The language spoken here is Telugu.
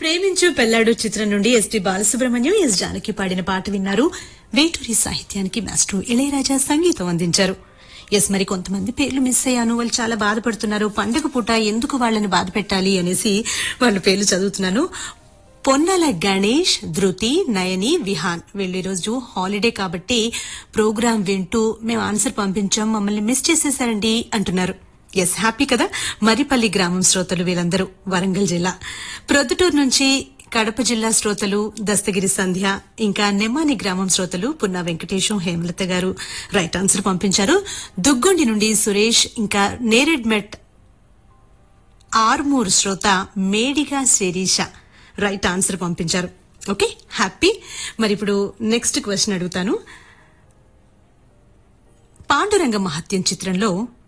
ప్రేమించు పెళ్లాడు చిత్రం నుండి ఎస్పి బాలసుబ్రహ్మణ్యం ఎస్ జానకి పాడిన పాట విన్నారు వేటూరి సాహిత్యానికి మాస్టర్ ఇళయరాజా సంగీతం అందించారు ఎస్ మరి కొంతమంది పేర్లు మిస్ అయ్యాను వాళ్ళు చాలా బాధపడుతున్నారు పండగ పూట ఎందుకు వాళ్ళని బాధ పెట్టాలి అనేసి వాళ్ళ పేర్లు చదువుతున్నాను పొన్నల గణేష్ ధృతి నయని విహాన్ వీళ్ళు ఈరోజు హాలిడే కాబట్టి ప్రోగ్రాం వింటూ మేము ఆన్సర్ పంపించాం మమ్మల్ని మిస్ చేసేసారండి అంటున్నారు ఎస్ హ్యాపీ కదా మరిపల్లి గ్రామం శ్రోతలు వీరందరూ వరంగల్ జిల్లా ప్రొద్దుటూరు నుంచి కడప జిల్లా శ్రోతలు దస్తగిరి సంధ్య ఇంకా నెమ్మాని గ్రామం శ్రోతలు పున్నా వెంకటేశం హేమలత గారు రైట్ ఆన్సర్ పంపించారు దుగ్గొండి నుండి సురేష్ ఇంకా నేరెడ్మెట్ ఆర్మూర్ శ్రోత మేడిగా శిరీష రైట్ ఆన్సర్ పంపించారు ఓకే హ్యాపీ మరి ఇప్పుడు నెక్స్ట్ క్వశ్చన్ అడుగుతాను పాండురంగ మహత్యం చిత్రంలో